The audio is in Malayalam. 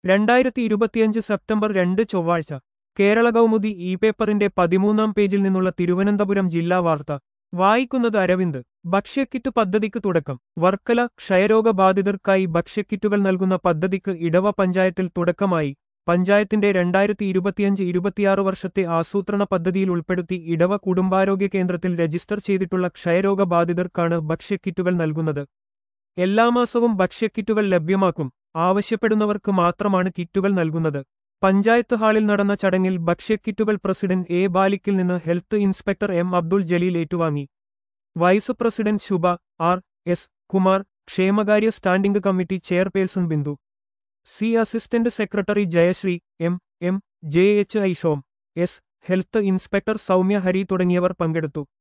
രണ്ടായിരത്തി ഇരുപത്തിയഞ്ച് സെപ്റ്റംബർ രണ്ട് ചൊവ്വാഴ്ച കേരള കൗമുദി ഇ പേപ്പറിന്റെ പതിമൂന്നാം പേജിൽ നിന്നുള്ള തിരുവനന്തപുരം ജില്ലാ വാർത്ത വായിക്കുന്നത് അരവിന്ദ് ഭക്ഷ്യക്കിറ്റ് പദ്ധതിക്ക് തുടക്കം വർക്കല ക്ഷയരോഗബാധിതർക്കായി ഭക്ഷ്യക്കിറ്റുകൾ നൽകുന്ന പദ്ധതിക്ക് ഇടവ പഞ്ചായത്തിൽ തുടക്കമായി പഞ്ചായത്തിന്റെ രണ്ടായിരത്തി ഇരുപത്തിയഞ്ച് ഇരുപത്തിയാറ് വർഷത്തെ ആസൂത്രണ പദ്ധതിയിൽ ഉൾപ്പെടുത്തി ഇടവ കുടുംബാരോഗ്യ കേന്ദ്രത്തിൽ രജിസ്റ്റർ ചെയ്തിട്ടുള്ള ക്ഷയരോഗബാധിതർക്കാണ് ഭക്ഷ്യക്കിറ്റുകൾ നൽകുന്നത് എല്ലാ മാസവും ഭക്ഷ്യക്കിറ്റുകൾ ലഭ്യമാക്കും ആവശ്യപ്പെടുന്നവർക്ക് മാത്രമാണ് കിറ്റുകൾ നൽകുന്നത് പഞ്ചായത്ത് ഹാളിൽ നടന്ന ചടങ്ങിൽ ഭക്ഷ്യക്കിറ്റുകൾ പ്രസിഡന്റ് എ ബാലിക്കിൽ നിന്ന് health inspector M Abdul Jaleel ഏറ്റുവാങ്ങി vice president Shubha R S Kumar ക്ഷേമകാര്യ standing committee chairperson Bindu C assistant secretary Jayashree M M J H I Shom S health inspector Soumya Hari തുടങ്ങിയവർ പങ്കെടുത്തു